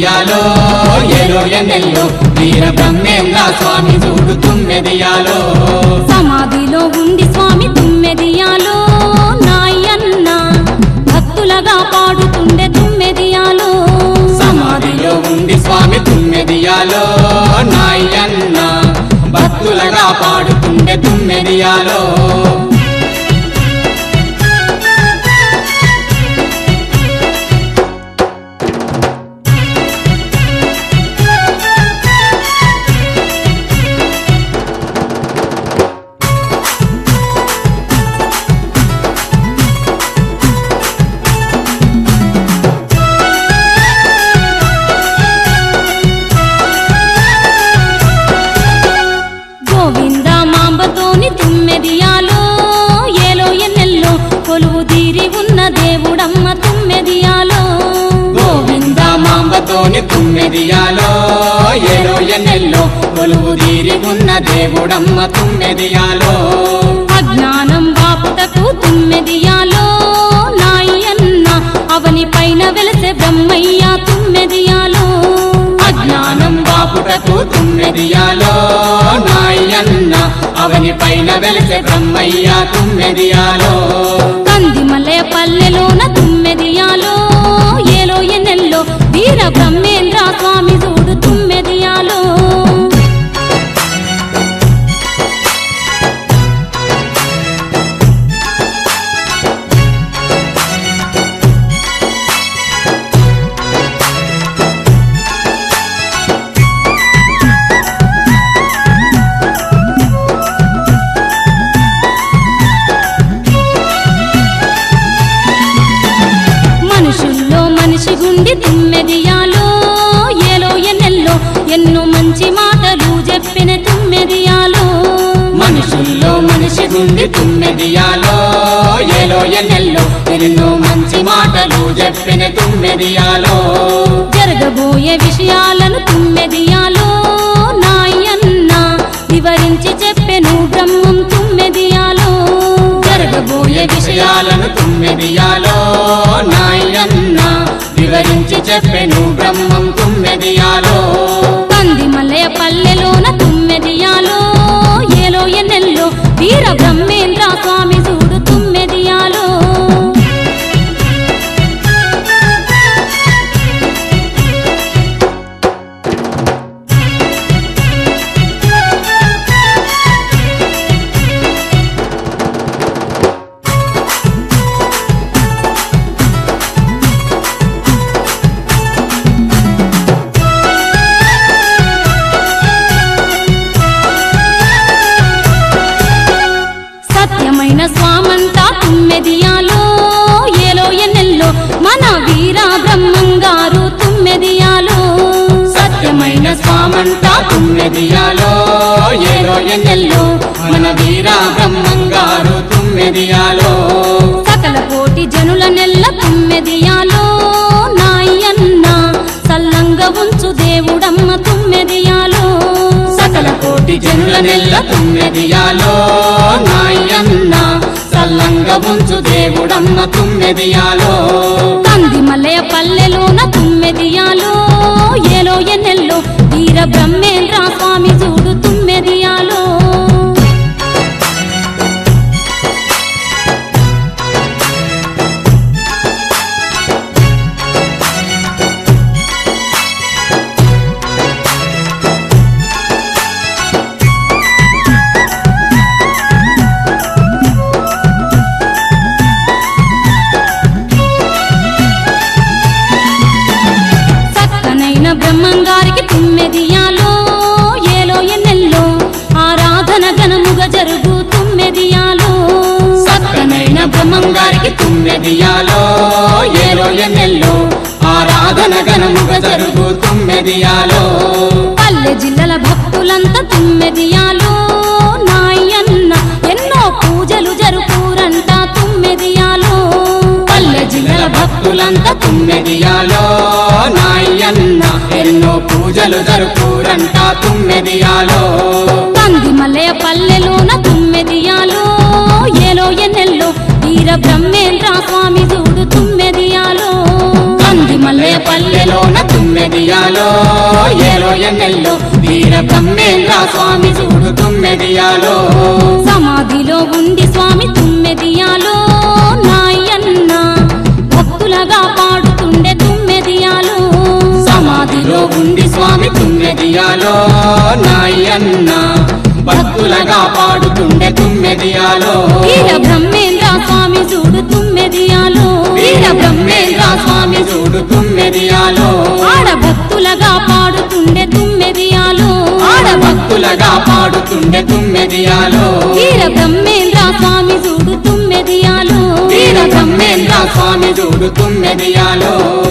తుమ్మెదియాలో ఏలో ఎన్నెల్లో వీర బ్రహ్మేంద్ర స్వామి చూడు తుమ్మెదియాలో సమాధిలో ఉండి స్వామి తుమ్మెదియాలో నాయన్న భక్తులగా పాడుతుండే తుమ్మెదియాలో సమాధిలో ఉండి స్వామి తుమ్మెదియాలో నాయన్న భక్తులగా పాడుతుండే తుమ్మెదియాలో గోవింద మాంబతోని తుమ్మెదియాలో ఏలో ఎన్నెల్లో కొలువు తీరి ఉన్న దేవుడమ్మ తుమ్మెదియాలో గోవింద మాంబతోని తుమ్మెదియాలో ఏలో ఎన్నెల్లో కొలువు తీరి ఉన్న దేవుడమ్మ తుమ్మెదియాలో అజ్ఞానం బాపుటకు తుమ్మెదియాలో నాయన్న అవని పైన వెలసే బ్రహ్మయ్య తుమ్మెదియాలో అజ్ఞానం బాపుటకు తుమ్మెదియాలో నాయన్న అవని పైన వెలిసే బ్రహ్మయ్య తుమ్మెదియాలో కందిమలే పల్లెలోన తుమ్మెదియాలో ఏలో ఎన్నెల్లో వీర బ్రహ్మేంద్ర స్వామి చూడు తుమ్మెదియాలో మనుషుల్లో మనిషి గుండి తుమ్మెదియాలో ఏలో ఎన్నెల్లో ఎన్నో మంచి మాటలు చెప్పిన తుమ్మెదియాలో మనుషుల్లో మనిషి గుండి తుమ్మెదియాలో ఏలో ఎన్నెల్లో ఎన్నో మంచి మాటలు చెప్పిన తుమ్మెదియాలో జరగబోయే విషయాలను తుమ్మెదియాలో నాయన్న వివరించి చెప్పెను బ్రహ్మం తుమ్మెదియాలో జరగబోయే విషయాలను తుమ్మెదియాలో నాయన్న వివరించి చెప్పెను బ్రహ్మం తుమ్మెదియాలో కందిమలయ పల్లెలోన తుమ్మెదియాలో ఏలో ఎన్నెల్లో వీర బ్రహ్మేంద్ర స్వామి చూడు తుమ్మెదియాలో సత్యమైన స్వామంతా తుమ్మెదియాలో ఏలో ఎన్నెల్లో మన వీర బ్రహ్మంగారు తుమ్మెదియాలో సత్యమైన స్వామంతా తుమ్మెదియాలో ఏలో ఎన్నెల్లో మన వీర బ్రహ్మంగారు తుమ్మెదియాలో సకల కోటి జనుల నెల్ల తుమ్మెదియాలో నాయన్న సల్లంగా ఉంచు దేవుడమ్మ తుమ్మెదియాలో సకల కోటి జనుల నెల్ల తుమ్మెదియాలో నాయన్న సల్లంగా ఉంచు దేవుడమ్మ తుమ్మెదియాలో కందిమలయ పల్లెలోన తుమ్మెదియాలో ఏలో ఎన్నెల్లో వీర బ్రహ్మేంద్ర స్వామి చూడు తుమ్మెదియాలో చక్కనైన బ్రహ్మంగారికి తుమ్మెదియాలో ఏలో ఎన్నెల్లో ఆరాధన ఘనముగా జరుగు తుమ్మెదియాలో సక్కనైన బ్రహ్మంగారికి తుమ్మెదియాలో ఏలో ఎన్నెల్లో ఆరాధన ఘనముగా జరుగు తుమ్మెదియాలో పల్లె జిల్లల భక్తులంతా తుమ్మెదియాలో నాయన్న ఎన్నో పూజలు జరుపురంట తుమ్మెదియాలో పల్లె జిల్లల భక్తులంతా తుమ్మెదియాలో నాయన్న ఎన్నో పూజలు జరుపురంట తుమ్మెదియాలో కందిమలయ పల్లెలోన తుమ్మెదియాలో ఏలో ఎన్నెల్లో వీర బ్రహ్మేంద్ర స్వామి చూడు తుమ్మెదియాలో కందిమల్లె పల్లెలోన తుమ్మె తుమ్మెదియాలో ఏలో ఎన్నెల్లో వీర బ్రహ్మేంద్ర స్వామి చూడు తుమ్మెదియాలో సమాధిలో ఉంది స్వామి తుమ్మెదియాలో నాయన్న భక్తులగా పాడుతుండే తుమ్మెదియాలో సమాధిలో ఉంది స్వామి తుమ్మెదియాలో నాయన్న భక్తులగా పాడుతుండే తుమ్మెదియాలో వీర బ్రహ్మేంద్ర స్వామి చూడు తుమ్మెదియాలో వీర బ్రహ్మేంద్ర స్వామి చూడు తుమ్మెదియాలో ఆడ భక్తులగా పాడుతుండే తుమ్మెదియాలో ఆడ భక్తులగా పాడుతుండే తుమ్మెదియాలో వీర బ్రహ్మేంద్ర స్వామి చూడు తుమ్మెదియాలో వీర బ్రహ్మేంద్ర స్వామి చూడు తుమ్మెదియాలో